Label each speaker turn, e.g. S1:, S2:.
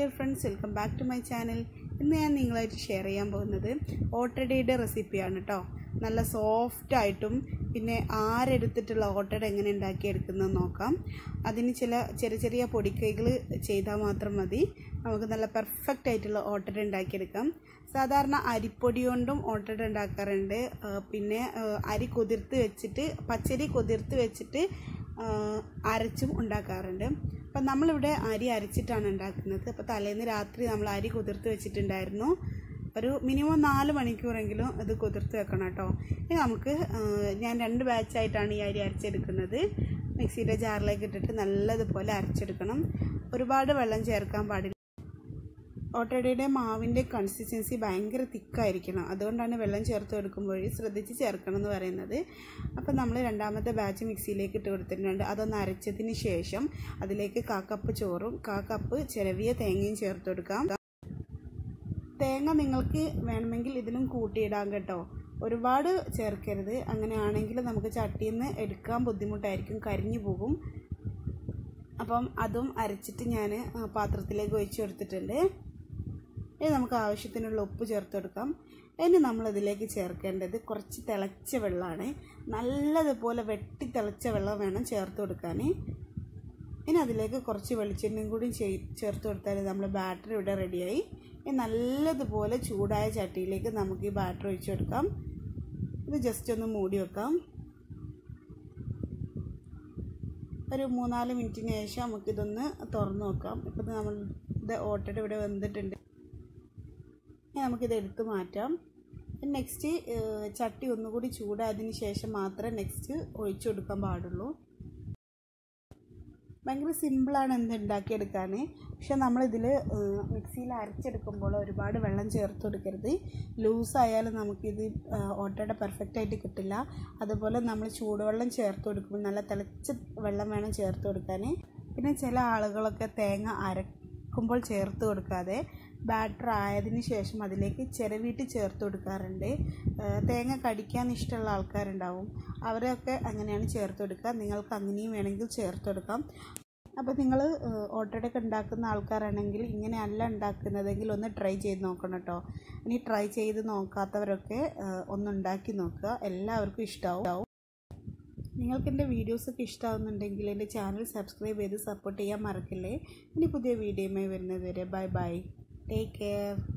S1: dear friends welcome back to my channel ഇന്ന് ഞാൻ നിങ്ങളായിട്ട് ഷെയർ ചെയ്യാൻ പോകുന്നത് ഓട്ടടയുടെ റെസിപ്പിയാണ് കേട്ടോ നല്ല സോഫ്റ്റായിട്ടും പിന്നെ ആരെടുത്തിട്ടുള്ള ഓട്ടട എങ്ങനെ ഉണ്ടാക്കിയെടുക്കുന്നത് നോക്കാം അതിന് ചില ചെറിയ ചെറിയ പൊടിക്കൈകൾ ചെയ്താൽ മാത്രം മതി നമുക്ക് നല്ല പെർഫെക്റ്റ് ആയിട്ടുള്ള ഓട്ടട ഉണ്ടാക്കിയെടുക്കാം സാധാരണ അരിപ്പൊടി കൊണ്ടും ഓട്ടട ഉണ്ടാക്കാറുണ്ട് ആ, പിന്നെ ആ, അരി കുതിർത്ത് വെച്ചിട്ട് പച്ചരി കുതിർത്ത് വെച്ചിട്ട് ആ, അരച്ചും ഉണ്ടാക്കാറുണ്ട് അപ്പം നമ്മളിവിടെ അരി അരച്ചിട്ടാണ് ഉണ്ടാക്കുന്നത് അപ്പോൾ തലേന്ന് രാത്രി നമ്മൾ അരി കുതിർത്ത് വെച്ചിട്ടുണ്ടായിരുന്നു ഒരു മിനിമം നാല് മണിക്കൂറെങ്കിലും ഇത് കുതിർത്ത് വെക്കണം കേട്ടോ ഇനി നമുക്ക് ആ, ഞാൻ രണ്ട് ബാച്ചായിട്ടാണ് ഈ അരി അരച്ചെടുക്കുന്നത് മിക്സിയുടെ ജാറിലേക്ക് ഇട്ടിട്ട് നല്ലതുപോലെ അരച്ചെടുക്കണം ഒരുപാട് വെള്ളം ചേർക്കാൻ പാടില്ല ഓട്ടടയുടെ മാവിൻ്റെ കൺസിസ്റ്റൻസി ഭയങ്കര തിക്കായിരിക്കണം അതുകൊണ്ടാണ് വെള്ളം ചേർത്ത് കൊടുക്കുമ്പോൾ ശ്രദ്ധിച്ച് ചേർക്കണം എന്ന് പറയുന്നത് അപ്പോൾ നമ്മൾ രണ്ടാമത്തെ ബാച്ച് മിക്സിയിലേക്ക് ഇട്ട് കൊടുത്തിട്ടുണ്ട് അതൊന്ന് അരച്ചതിന് ശേഷം അതിലേക്ക് കാ കപ്പ് ചോറും കാ കപ്പ് ചിരവിയ തേങ്ങയും ചേർത്ത് കൊടുക്കാം തേങ്ങ നിങ്ങൾക്ക് വേണമെങ്കിൽ ഇതിലും കൂട്ടിയിടാം കേട്ടോ ഒരുപാട് ചേർക്കരുത് അങ്ങനെയാണെങ്കിൽ നമുക്ക് ചട്ടിയിൽ നിന്ന് എടുക്കാൻ ബുദ്ധിമുട്ടായിരിക്കും കരിഞ്ഞു പോകും അപ്പം അതും അരച്ചിട്ട് ഞാൻ പാത്രത്തിലേക്ക് ഒഴിച്ചു കൊടുത്തിട്ടുണ്ട് ഇനി നമുക്ക് ആവശ്യത്തിനുള്ള ഉപ്പ് ചേർത്ത് കൊടുക്കാം ഇനി നമ്മളതിലേക്ക് ചേർക്കേണ്ടത് കുറച്ച് തിളച്ച വെള്ളമാണ് നല്ലതുപോലെ വെട്ടി തിളച്ച വെള്ളം വേണം ചേർത്ത് കൊടുക്കാൻ ഇനി അതിലേക്ക് കുറച്ച് വെളിച്ചെണ്ണയും കൂടി ചെയ് ചേർത്ത് കൊടുത്താൽ നമ്മൾ ബാറ്റർ ഇവിടെ റെഡിയായി ഇനി നല്ലതുപോലെ ചൂടായ ചട്ടിയിലേക്ക് നമുക്ക് ഈ ബാറ്റർ ഒഴിച്ചു കൊടുക്കാം ഇത് ജസ്റ്റ് ഒന്ന് മൂടി വെക്കാം ഒരു മൂന്നാല് മിനിറ്റിന് ശേഷം നമുക്കിതൊന്ന് തുറന്ന് നോക്കാം ഇപ്പം നമ്മൾ ഇത് ഓട്ടട ഇവിടെ വെന്തിട്ടുണ്ട് ഇനി നമുക്കിത് എടുത്ത് മാറ്റാം നെക്സ്റ്റ് ചട്ടി ഒന്നുകൂടി ചൂടായതിന് ശേഷം മാത്രമേ നെക്സ്റ്റ് ഒഴിച്ചു കൊടുക്കാൻ പാടുള്ളൂ ഭയങ്കര സിമ്പിളാണ് എന്ത് ഉണ്ടാക്കിയെടുക്കാൻ പക്ഷെ നമ്മളിതിൽ മിക്സിയിൽ അരച്ചെടുക്കുമ്പോൾ ഒരുപാട് വെള്ളം ചേർത്ത് കൊടുക്കരുത് ലൂസായാലും നമുക്കിത് ഓട്ടയുടെ പെർഫെക്റ്റ് ആയിട്ട് കിട്ടില്ല അതുപോലെ നമ്മൾ ചൂടുവെള്ളം ചേർത്ത് കൊടുക്കുമ്പോൾ നല്ല തിളച്ച വെള്ളം വേണം ചേർത്ത് കൊടുക്കാൻ പിന്നെ ചില ആളുകളൊക്കെ തേങ്ങ അരക്കുമ്പോൾ ചേർത്ത് കൊടുക്കാതെ ബാറ്റർ ആയതിന് ശേഷം അതിലേക്ക് ചിരവിയിട്ട് ചേർത്ത് കൊടുക്കാറുണ്ട് തേങ്ങ കടിക്കാൻ ഇഷ്ടമുള്ള ആൾക്കാരുണ്ടാവും അവരൊക്കെ അങ്ങനെയാണ് ചേർത്ത് കൊടുക്കുക നിങ്ങൾക്ക് അങ്ങനെയും വേണമെങ്കിൽ ചേർത്ത് കൊടുക്കാം അപ്പോൾ നിങ്ങൾ ഓട്ടോടൊക്കെ ഉണ്ടാക്കുന്ന ആൾക്കാരാണെങ്കിൽ ഇങ്ങനെയല്ല ഉണ്ടാക്കുന്നതെങ്കിൽ ഒന്ന് ട്രൈ ചെയ്ത് നോക്കണം കേട്ടോ ഇനി ട്രൈ ചെയ്ത് നോക്കാത്തവരൊക്കെ ഒന്ന് ഉണ്ടാക്കി നോക്കുക എല്ലാവർക്കും ഇഷ്ടമാവും നിങ്ങൾക്ക് എൻ്റെ വീഡിയോസൊക്കെ ഇഷ്ടമാവുന്നുണ്ടെങ്കിൽ എൻ്റെ ചാനൽ സബ്സ്ക്രൈബ് ചെയ്ത് സപ്പോർട്ട് ചെയ്യാൻ മറക്കില്ലേ ഇനി പുതിയ വീഡിയോയുമായി വരുന്നത് വരെ ബൈ ബൈ ടേക്ക് കെയർ